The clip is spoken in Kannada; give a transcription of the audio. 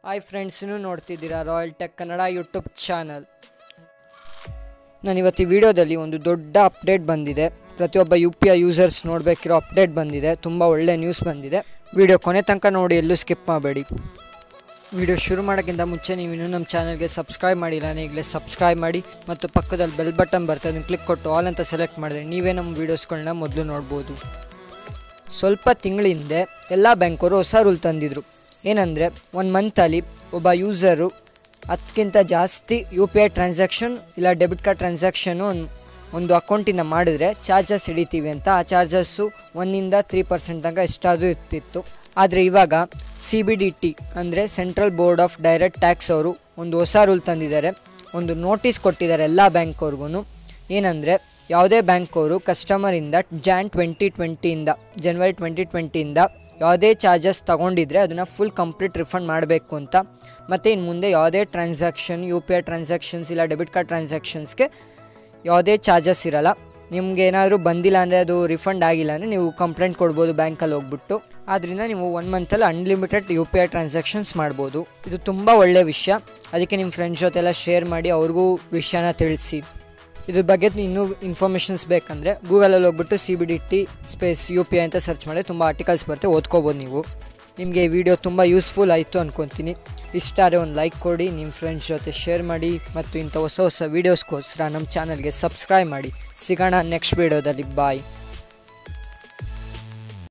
ಹಾಯ್ ಫ್ರೆಂಡ್ಸ್ನು ನೋಡ್ತಿದ್ದೀರಾ royal tech Kannada YouTube channel ನಾನು ಇವತ್ತು ಈ ವಿಡಿಯೋದಲ್ಲಿ ಒಂದು ದೊಡ್ಡ ಅಪ್ಡೇಟ್ ಬಂದಿದೆ ಪ್ರತಿಯೊಬ್ಬ ಯು ಪಿ ಐ ಯೂಸರ್ಸ್ ನೋಡಬೇಕಿರೋ ಅಪ್ಡೇಟ್ ಬಂದಿದೆ ತುಂಬ ಒಳ್ಳೆ ನ್ಯೂಸ್ ಬಂದಿದೆ ವಿಡಿಯೋ ಕೊನೆ ತನಕ ನೋಡಿ ಎಲ್ಲೂ ಸ್ಕಿಪ್ ಮಾಡಬೇಡಿ ವಿಡಿಯೋ ಶುರು ಮಾಡೋಕ್ಕಿಂತ ಮುಂಚೆ ನೀವು ಇನ್ನೂ ನಮ್ಮ ಚಾನಲ್ಗೆ ಸಬ್ಸ್ಕ್ರೈಬ್ ಮಾಡಿಲ್ಲ ಈಗಲೇ ಸಬ್ಸ್ಕ್ರೈಬ್ ಮಾಡಿ ಮತ್ತು ಪಕ್ಕದಲ್ಲಿ ಬೆಲ್ ಬಟನ್ ಬರ್ತದೆ ಅದನ್ನು ಕ್ಲಿಕ್ ಕೊಟ್ಟು ಆಲ್ ಅಂತ ಸೆಲೆಕ್ಟ್ ಮಾಡಿದ್ರೆ ನೀವೇ ನಮ್ಮ ವೀಡಿಯೋಸ್ಗಳನ್ನ ಮೊದಲು ನೋಡ್ಬೋದು ಸ್ವಲ್ಪ ತಿಂಗಳ ಹಿಂದೆ ಎಲ್ಲ ಬ್ಯಾಂಕವರು ಹೊಸ ರೂಲ್ ತಂದಿದ್ರು ಏನಂದರೆ ಒಂದು ಮಂತಲ್ಲಿ ಒಬ್ಬ ಯೂಸರು ಹತ್ತಕ್ಕಿಂತ ಜಾಸ್ತಿ ಯು ಪಿ ಐ ಟ್ರಾನ್ಸಾಕ್ಷನ್ ಇಲ್ಲ ಡೆಬಿಟ್ ಕಾರ್ಡ್ ಟ್ರಾನ್ಸಾಕ್ಷನು ಒಂದು ಒಂದು ಅಕೌಂಟಿಂದ ಮಾಡಿದ್ರೆ ಚಾರ್ಜಸ್ ಹಿಡಿತೀವಿ ಅಂತ ಆ ಚಾರ್ಜಸ್ಸು ಒನ್ನಿಂದ ತ್ರೀ ಪರ್ಸೆಂಟ್ ತನಕ ಎಷ್ಟಾದರೂ ಇರ್ತಿತ್ತು ಆದರೆ ಇವಾಗ ಸಿ ಬಿ ಡಿ ಟಿ ಅಂದರೆ central board of direct tax ಅವರು ಒಂದು ಹೊಸ ರೂಲ್ ತಂದಿದ್ದಾರೆ ಒಂದು ನೋಟಿಸ್ ಕೊಟ್ಟಿದ್ದಾರೆ ಎಲ್ಲ ಬ್ಯಾಂಕ್ವ್ರಿಗೂ ಏನಂದರೆ ಯಾವುದೇ ಬ್ಯಾಂಕ್ ಅವರು ಕಸ್ಟಮರಿಂದ ಜಾನ್ ಟ್ವೆಂಟಿ ಟ್ವೆಂಟಿಯಿಂದ ಜನವರಿ ಟ್ವೆಂಟಿ ಟ್ವೆಂಟಿಯಿಂದ ಯಾವುದೇ ಚಾರ್ಜಸ್ ತಗೊಂಡಿದ್ರೆ ಅದನ್ನು ಫುಲ್ ಕಂಪ್ಲೀಟ್ ರಿಫಂಡ್ ಮಾಡಬೇಕು ಅಂತ ಮತ್ತು ಇನ್ನು ಮುಂದೆ ಯಾವುದೇ transaction U P I transactions ಇಲ್ಲ ಡೆಬಿಟ್ ಕಾರ್ಡ್ ಟ್ರಾನ್ಸಾಕ್ಷನ್ಸ್ಗೆ ಯಾವುದೇ ಚಾರ್ಜಸ್ ಇರಲ್ಲ ನಿಮ್ಗೆ ಏನಾದರೂ ಬಂದಿಲ್ಲ ಅಂದರೆ ಅದು ರಿಫಂಡ್ ಆಗಿಲ್ಲ ಅಂದರೆ ನೀವು ಕಂಪ್ಲೇಂಟ್ ಕೊಡ್ಬೋದು ಬ್ಯಾಂಕಲ್ಲಿ ಹೋಗ್ಬಿಟ್ಟು ಆದ್ದರಿಂದ ನೀವು ಒನ್ ಮಂತಲ್ಲಿ unlimited U P I transactions ಮಾಡ್ಬೋದು ಇದು ತುಂಬ ಒಳ್ಳೆಯ ವಿಷಯ ಅದಕ್ಕೆ ನಿಮ್ಮ ಫ್ರೆಂಡ್ಸ್ ಜೊತೆ ಎಲ್ಲ ಶೇರ್ ಮಾಡಿ ಅವ್ರಿಗೂ ವಿಷಯನ ತಿಳಿಸಿ ಇದ್ರ ಬಗ್ಗೆ ಇನ್ನೂ ಇನ್ಫಾರ್ಮೇಷನ್ಸ್ ಬೇಕಂದರೆ ಗೂಗಲಲ್ಲಿ ಹೋಗ್ಬಿಟ್ಟು C B D T space U P I ಅಂತ ಸರ್ಚ್ ಮಾಡಿ ತುಂಬ ಆರ್ಟಿಕಲ್ಸ್ ಬರುತ್ತೆ ಓದ್ಕೋಬೋದು ನೀವು ನಿಮಗೆ ಈ ವಿಡಿಯೋ ತುಂಬ ಯೂಸ್ಫುಲ್ ಆಯಿತು ಅಂದ್ಕೊತೀನಿ ಇಷ್ಟ ಆದರೆ ಒಂದು ಲೈಕ್ ಕೊಡಿ ನಿಮ್ಮ ಫ್ರೆಂಡ್ಸ್ ಜೊತೆ ಶೇರ್ ಮಾಡಿ ಮತ್ತು ಇಂಥ ಹೊಸ ಹೊಸ ವೀಡಿಯೋಸ್ಗೋಸ್ಕರ ನಮ್ಮ ಚಾನಲ್ಗೆ ಸಬ್ಸ್ಕ್ರೈಬ್ ಮಾಡಿ ಸಿಗೋಣ ನೆಕ್ಸ್ಟ್ ವೀಡಿಯೋದಲ್ಲಿ ಬಾಯ್